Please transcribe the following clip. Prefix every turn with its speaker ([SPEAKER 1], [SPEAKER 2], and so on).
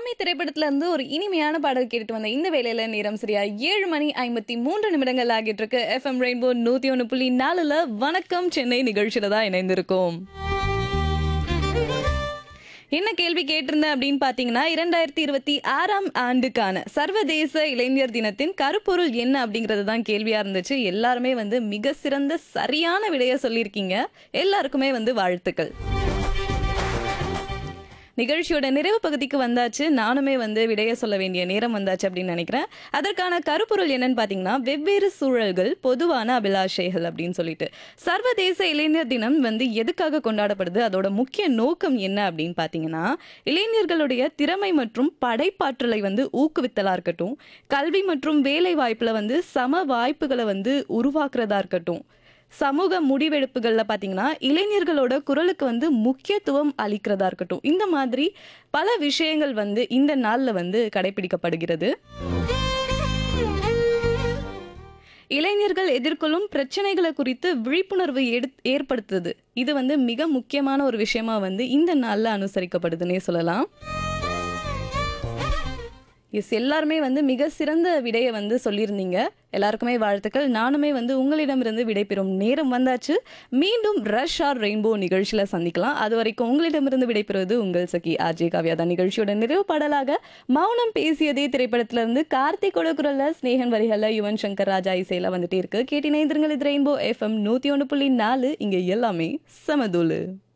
[SPEAKER 1] சாமி திரைப்படத்துல இருந்து ஒரு இனிமையான பாடல் கேட்டுட்டு வந்த இந்த வேலையில நேரம் சரியா ஏழு மணி ஐம்பத்தி மூன்று நிமிடங்கள் ஆகிட்டு இருக்கு எஃப்எம் ரெயின்போ நூத்தி ஒன்று புள்ளி நாலுல வணக்கம் சென்னை நிகழ்ச்சியில தான் இணைந்திருக்கோம் என்ன கேள்வி கேட்டிருந்தேன் அப்படின்னு பார்த்தீங்கன்னா இரண்டாயிரத்தி இருபத்தி ஆறாம் ஆண்டுக்கான சர்வதேச இளைஞர் தினத்தின் கருப்பொருள் என்ன அப்படிங்கிறது தான் கேள்வியா இருந்துச்சு எல்லாருமே வந்து மிக சிறந்த சரியான விடையை சொல்லியிருக்கீங்க எல்லாருக்குமே வந்து வாழ்த்துக்கள் நிகழ்ச்சியோட நிறைவு பகுதிக்கு வந்தாச்சு நானுமே வந்து விடைய சொல்ல வேண்டிய நேரம் வந்தாச்சு அப்படின்னு நினைக்கிறேன் அதற்கான கருப்பொருள் என்னன்னு பார்த்தீங்கன்னா வெவ்வேறு சூழல்கள் பொதுவான அபிலாஷைகள் அப்படின்னு சொல்லிட்டு சர்வதேச இளைஞர் தினம் வந்து எதுக்காக கொண்டாடப்படுது அதோட முக்கிய நோக்கம் என்ன அப்படின்னு பார்த்தீங்கன்னா இளைஞர்களுடைய திறமை மற்றும் படைப்பாற்றலை வந்து ஊக்குவித்தலா இருக்கட்டும் கல்வி மற்றும் வேலை வாய்ப்புல வந்து சம வாய்ப்புகளை வந்து உருவாக்குறதா இருக்கட்டும் சமூக முடிவெடுப்புகளில் பார்த்தீங்கன்னா இளைஞர்களோட குரலுக்கு வந்து முக்கியத்துவம் அளிக்கிறதா இருக்கட்டும் இந்த மாதிரி பல விஷயங்கள் வந்து இந்த நாளில் வந்து கடைபிடிக்கப்படுகிறது இளைஞர்கள் எதிர்கொள்ளும் பிரச்சனைகளை குறித்து விழிப்புணர்வு எடு ஏற்படுத்துது இது வந்து மிக முக்கியமான ஒரு விஷயமா வந்து இந்த நாளில் அனுசரிக்கப்படுதுன்னே சொல்லலாம் எஸ் எல்லாருமே வந்து மிக சிறந்த விடையை வந்து சொல்லியிருந்தீங்க எல்லாருக்குமே வாழ்த்துக்கள் நானுமே வந்து உங்களிடமிருந்து விடைபெறும் நேரம் வந்தாச்சு மீண்டும் ரஷ் ஆர் ரெயின்போ நிகழ்ச்சியில் சந்திக்கலாம் அது வரைக்கும் உங்களிடமிருந்து விடைபெறுவது உங்கள் சகி ஆர்ஜே காவியா தான் நிகழ்ச்சியோட நிறைவு பாடலாக மௌனம் பேசியதே திரைப்படத்திலிருந்து கார்த்திகோட குரல்ல ஸ்னேகன் வரிகளில் யுவன் சங்கர் ராஜா இசையில வந்துட்டே இருக்கு கேட்டினை திருங்கள் இது ரெயின்போ எஃப்எம் நூற்றி ஒன்று புள்ளி நாலு இங்கே எல்லாமே சமதூளு